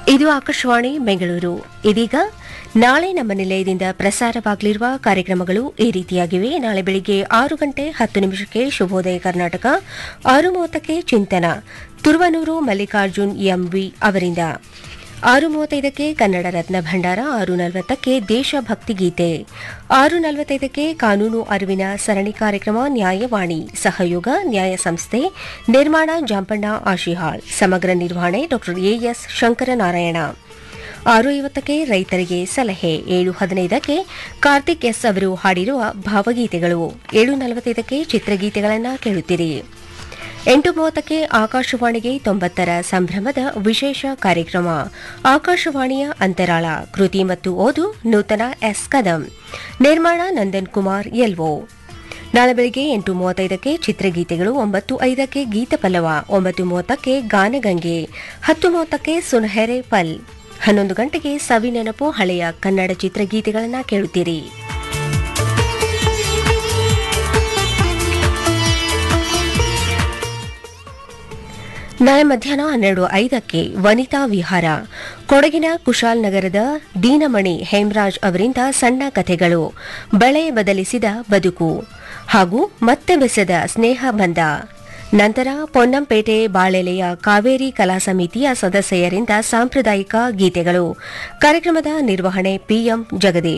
ಇದು ಆಕಾಶವಾಣಿ ಬೆಂಗಳೂರು ಇದೀಗ ನಾಳೆ ನಮ್ಮ ನಿಲಯದಿಂದ ಪ್ರಸಾರವಾಗಲಿರುವ ಕಾರ್ಯಕ್ರಮಗಳು ಈ ರೀತಿಯಾಗಿವೆ ನಾಳೆ ಬೆಳಿಗ್ಗೆ ಆರು ಗಂಟೆ ಹತ್ತು ನಿಮಿಷಕ್ಕೆ ಶುಭೋದಯ ಕರ್ನಾಟಕ ಆರು ಮೂವತ್ತಕ್ಕೆ ಚಿಂತನ ತುರುವನೂರು ಮಲ್ಲಿಕಾರ್ಜುನ್ ಎಂವಿ ಅವರಿಂದ ಆರು ಮೂವತ್ತೈದಕ್ಕೆ ಕನ್ನಡ ರತ್ನ ಭಂಡಾರ ಆರು ನಲವತ್ತಕ್ಕೆ ದೇಶಭಕ್ತಿ ಗೀತೆ ಆರು ನಲವತ್ತೈದಕ್ಕೆ ಕಾನೂನು ಅರಿವಿನ ಸರಣಿ ಕಾರ್ಯಕ್ರಮ ನ್ಯಾಯವಾಣಿ ಸಹಯೋಗ ನ್ಯಾಯ ಸಂಸ್ಥೆ ನಿರ್ಮಾಣ ಜಾಂಪಣ್ಣ ಆಶಿಹಾಳ್ ಸಮಗ್ರ ನಿರ್ವಹಣೆ ಡಾ ಎಎಸ್ ಶಂಕರನಾರಾಯಣ ಆರು ಐವತ್ತಕ್ಕೆ ರೈತರಿಗೆ ಸಲಹೆ ಏಳು ಹದಿನೈದಕ್ಕೆ ಕಾರ್ತಿಕ್ ಎಸ್ ಅವರು ಹಾಡಿರುವ ಭಾವಗೀತೆಗಳು ಏಳು ನಲವತ್ತೈದಕ್ಕೆ ಚಿತ್ರಗೀತೆಗಳನ್ನು ಕೇಳುತ್ತೀರಿ ಎಂಟು ಮೂವತ್ತಕ್ಕೆ ಆಕಾಶವಾಣಿಗೆ ತೊಂಬತ್ತರ ಸಂಭ್ರಮದ ವಿಶೇಷ ಕಾರ್ಯಕ್ರಮ ಆಕಾಶವಾಣಿಯ ಅಂತರಾಳ ಕೃತಿ ಮತ್ತು ಓದು ನೂತನ ಎಸ್ ಕದಂ ನಿರ್ಮಾಣ ನಂದನ್ ಕುಮಾರ್ ಎಲ್ಒ ನಾಳೆ ಬೆಳಗ್ಗೆ ಎಂಟು ಮೂವತ್ತೈದಕ್ಕೆ ಚಿತ್ರಗೀತೆಗಳು ಒಂಬತ್ತು ಐದಕ್ಕೆ ಗೀತಪಲ್ಲವ ಒಂಬತ್ತು ಮೂವತ್ತಕ್ಕೆ ಗಾನಗಂಗೆ ಹತ್ತು ಮೂವತ್ತಕ್ಕೆ ಸುನಹೆರೆ ಪಲ್ ಹನ್ನೊಂದು ಗಂಟೆಗೆ ಸವಿ ನೆನಪು ಹಳೆಯ ಕನ್ನಡ ಚಿತ್ರಗೀತೆಗಳನ್ನು ಕೇಳುತ್ತೀರಿ ನಾಳೆ ಮಧ್ಯಾಹ್ನ ಹನ್ನೆರಡು ಐದಕ್ಕೆ ವನಿತಾ ವಿಹಾರ ಕೊಡಗಿನ ಕುಶಾಲ್ ನಗರದ ದೀನಮಣಿ ಹೇಮರಾಜ್ ಅವರಿಂದ ಸಣ್ಣ ಕಥೆಗಳು ಬೆಳೆ ಬದಲಿಸಿದ ಬದುಕು ಹಾಗೂ ಮತ್ತೆ ಬೆಸೆದ ಸ್ನೇಹ ಬಂಧ ನಂತರ ಪೊನ್ನಂಪೇಟೆ ಬಾಳೆಲೆಯ ಕಾವೇರಿ ಕಲಾ ಸಮಿತಿಯ ಸದಸ್ಯರಿಂದ ಸಾಂಪ್ರದಾಯಿಕ ಗೀತೆಗಳು ಕಾರ್ಯಕ್ರಮದ ನಿರ್ವಹಣೆ ಪಿಎಂ ಜಗದೀಶ್